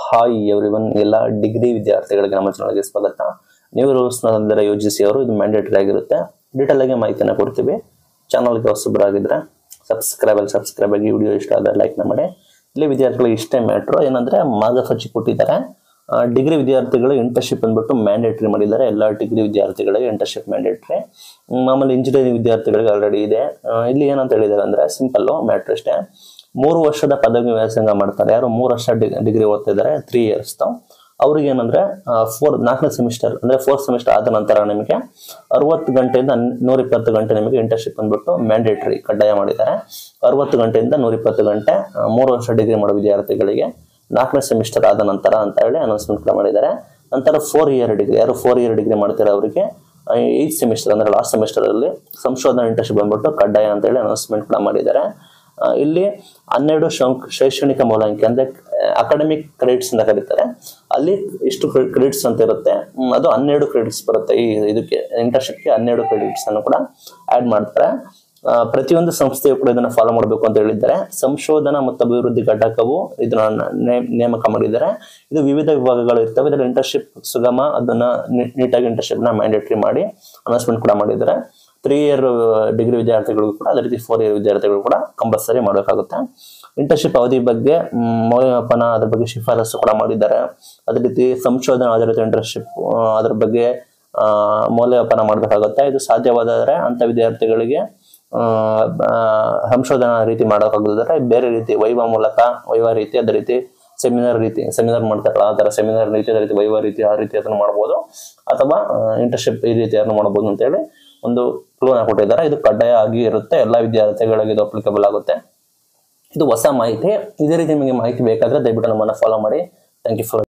hi everyone ಎಲ್ಲ degree ವಿದ್ಯಾರ್ಥಿಗಳಿಗೆ ನಮ್ಮ ಚಾನಲ್ಗೆ ಸ್ವಾಗತ ನೀವು ರೂಲ್ಸ್ನ ಯು ಜಿ ಸಿ ಅವರು ಇದು ಮ್ಯಾಂಡೇಟರಿ ಆಗಿರುತ್ತೆ ಡೀಟೇಲ್ ಆಗಿ ಮಾಹಿತಿನ ಕೊಡ್ತೀವಿ ಚಾನಲ್ಗೆ ಹೊಸಬರಾಗಿದ್ರೆ ಸಬ್ಸ್ಕ್ರೈಬ್ ಅಲ್ಲಿ ಸಬ್ಸ್ಕ್ರೈಬ್ ಆಗಿ ವಿಡಿಯೋ ಇಷ್ಟ ಆದರೆ ಲೈಕ್ನ ಮಾಡಿ ಇಲ್ಲಿ ವಿದ್ಯಾರ್ಥಿಗಳಿಗೆ ಇಷ್ಟೇ ಮ್ಯಾಟ್ರು ಏನಂದ್ರೆ ಮಾರ್ಗಸೂಚಿ ಕೊಟ್ಟಿದ್ದಾರೆ ಡಿಗ್ರಿ ವಿದ್ಯಾರ್ಥಿಗಳು ಇಂಟರ್ನ್ಶಿಪ್ ಅಂದ್ಬಿಟ್ಟು ಮ್ಯಾಂಡೇಟರಿ ಮಾಡಿದ್ದಾರೆ ಎಲ್ಲ ಡಿಗ್ರಿ ವಿದ್ಯಾರ್ಥಿಗಳಿಗೆ ಇಂಟರ್ನ್ಶಿಪ್ ಮ್ಯಾಂಡೇಟರಿ ಮಾಮೂಲಿ ಇಂಜಿನಿಯರಿಂಗ್ ವಿದ್ಯಾರ್ಥಿಗಳಿಗೆ ಆಲ್ರೆಡಿ ಇದೆ ಆ, ಇಲ್ಲಿ ಏನಂತ ಹೇಳಿದ್ದಾರೆ ಅಂದ್ರೆ ಸಿಂಪಲ್ಲು ಮ್ಯಾಟ್ರ್ ಅಷ್ಟೇ ಮೂರು ವರ್ಷದ ಪದವಿ ವ್ಯಾಸಂಗ ಮಾಡ್ತಾರೆ ಯಾರು ಮೂರು ವರ್ಷ ಡಿಗ್ರಿ ಓದ್ತಿದ್ದಾರೆ ತ್ರೀ ಇಯರ್ಸ್ ಅವ್ರಿಗೆ ಏನಂದ್ರೆ ಫೋರ್ ನಾಲ್ಕನೇ ಸೆಮಿಸ್ಟರ್ ಅಂದ್ರೆ ಫೋರ್ತ್ ಸೆಮಿಸ್ಟರ್ ಆದ ನಂತರ ನಿಮಗೆ ಅರವತ್ತು ಗಂಟೆಯಿಂದ ನೂರ ಇಪ್ಪತ್ತು ಗಂಟೆ ನಿಮಗೆ ಇಂಟರ್ನ್ಶಿಪ್ ಅಂದ್ಬಿಟ್ಟು ಮ್ಯಾಂಡೇಟರಿ ಕಡ್ಡಾಯ ಮಾಡಿದ್ದಾರೆ ಅರವತ್ತು ಗಂಟೆಯಿಂದ ನೂರ ಇಪ್ಪತ್ತು ಗಂಟೆ ಆ, ಮೂರು ವರ್ಷ ಡಿಗ್ರಿ ಮಾಡೋ ವಿದ್ಯಾರ್ಥಿಗಳಿಗೆ ನಾಲ್ಕನೇ ಸೆಮಿಸ್ಟರ್ ಆದ ನಂತರ ಅಂತ ಹೇಳಿ ಅನೌನ್ಸ್ಮೆಂಟ್ ಕೂಡ ಮಾಡಿದ್ದಾರೆ ನಂತರ ಫೋರ್ ಇಯರ್ ಡಿಗ್ರಿ ಯಾರು ಫೋರ್ ಇಯರ್ ಡಿಗ್ರಿ ಮಾಡ್ತಾರೆ ಅವರಿಗೆ ಏತ್ ಸೆಮಿಸ್ಟರ್ ಅಂದ್ರೆ ಲಾಸ್ಟ್ ಸೆಮಿಸ್ಟರ್ ಅಲ್ಲಿ ಸಂಶೋಧನಾ ಇಂಟರ್ನ್ಶಿಪ್ ಬಂದ್ಬಿಟ್ಟು ಕಡ್ಡಾಯ ಅಂತ ಹೇಳಿ ಅನೌನ್ಸ್ಮೆಂಟ್ ಕೂಡ ಮಾಡಿದ್ದಾರೆ ಆ, ಇಲ್ಲಿ ಹನ್ನೆರಡು ಶಂಕ್ ಶೈಕ್ಷಣಿಕ ಮೂಲಂಕಿ ಅಂದ್ರೆ ಅಕಾಡೆಮಿಕ್ ಕ್ರೆಡಿಟ್ಸ್ ಅಂತ ಕರೀತಾರೆ ಅಲ್ಲಿ ಇಷ್ಟು ಕ್ರೆಡಿಟ್ಸ್ ಅಂತ ಇರುತ್ತೆ ಹ್ಮ್, ಅದು ಹನ್ನೆರಡು ಕ್ರೆಡಿಟ್ಸ್ ಬರುತ್ತೆ ಈ ಇದಕ್ಕೆ ಇಂಟರ್ನ್ಶಿಪ್ಗೆ ಹನ್ನೆರಡು ಕ್ರೆಡಿಟ್ಸ್ ಅನ್ನು ಕೂಡ ಆಡ್ ಮಾಡ್ತಾರೆ ಆ, ಪ್ರತಿಯೊಂದು ಸಂಸ್ಥೆಯು ಕೂಡ ಇದನ್ನ ಫಾಲೋ ಮಾಡಬೇಕು ಅಂತ ಹೇಳಿದ್ದಾರೆ ಸಂಶೋಧನಾ ಮತ್ತು ಅಭಿವೃದ್ಧಿ ಘಟಕವು ಇದನ್ನ ನೇ- ನೇಮಕ ಮಾಡಿದ್ದಾರೆ ಇದು ವಿವಿಧ ವಿಭಾಗಗಳು ಇರ್ತವೆ ಇದರ ಇಂಟರ್ನ್ಶಿಪ್ ಸುಗಮ ಅದನ್ನ ನೀ- ನೀಟಾಗಿ internship ನ ಮ್ಯಾಂಡೇಟರಿ ಮಾಡಿ ಅನೌನ್ಸ್ಮೆಂಟ್ ಕೂಡ ಮಾಡಿದ್ದಾರೆ ತ್ರೀ ಇಯರ್ ಡಿಗ್ರಿ ವಿದ್ಯಾರ್ಥಿಗಳಿಗೂ ಕೂಡ ಅದೇ ರೀತಿ ಫೋರ್ ಇಯರ್ ವಿದ್ಯಾರ್ಥಿಗಳು ಕೂಡ ಕಂಪಲ್ಸರಿ ಮಾಡಬೇಕಾಗುತ್ತೆ ಇಂಟರ್ನ್ಶಿಪ್ ಅವಧಿ ಬಗ್ಗೆ ಮ್, ಮೌಲ್ಯಮಾಪನ ಅದ್ರ ಬಗ್ಗೆ ಶಿಫಾರಸು ಕೂಡ ಮಾಡಿದ್ದಾರೆ ಅದೇ ರೀತಿ ಸಂಶೋಧನಾ ಆಧಾರಿತ ಇಂಟರ್ನ್ಶಿಪ್ ಅದ್ರ ಬಗ್ಗೆ ಆ, ಮೌಲ್ಯಮಾಪನ ಮಾಡಬೇಕಾಗುತ್ತೆ ಇದು ಸಾಧ್ಯವಾದರೆ ಅಂತ ವಿದ್ಯಾರ್ಥಿಗಳಿಗೆ ಆ, ಬ- ಸಂಶೋಧನಾ ರೀತಿ ಮಾಡೋಕ್ಕಾಗದಿದ್ರೆ ಬೇರೆ ರೀತಿ ವೈವ ಮೂಲಕ ವೈವ ರೀತಿ ಅದೇ ರೀತಿ ಸೆಮಿನಾರ್ ರೀತಿ ಸೆಮಿನಾರ್ ಮಾಡ್ತಾರಲ್ಲ ಆ ಥರ ಸೆಮಿನಾರ್ ರೀತಿ ಅದೇ ರೀತಿ ವೈವ ರೀತಿ ಆ ರೀತಿ ಅದನ್ನು ಮಾಡ್ಬೋದು ಅಥವಾ ಇಂಟರ್ನ್ಶಿಪ್ ಈ ರೀತಿ ಅದನ್ನು ಮಾಡ್ಬೋದು ಅಂತೇಳಿ ಒಂದು ಕ್ಲೂನ ಕೊಟ್ಟಿದ್ದಾರೆ ಇದು ಕಡ್ಡಾಯ ಆಗಿ ಇರುತ್ತೆ ಎಲ್ಲ ವಿದ್ಯಾರ್ಥಿಗಳಿಗೆ ಇದು ಅಪ್ಲಿಕಬಲ್ ಆಗುತ್ತೆ ಇದು ಹೊಸ ಮಾಹಿತಿ ಇದೇ ರೀತಿ ನಿಮಗೆ ಮಾಹಿತಿ ಬೇಕಾದ್ರೆ ದಯವಿಟ್ಟು ನಮ್ಮನ್ನು ಫಾಲೋ ಮಾಡಿ ಥ್ಯಾಂಕ್ ಯು ಫಾರ್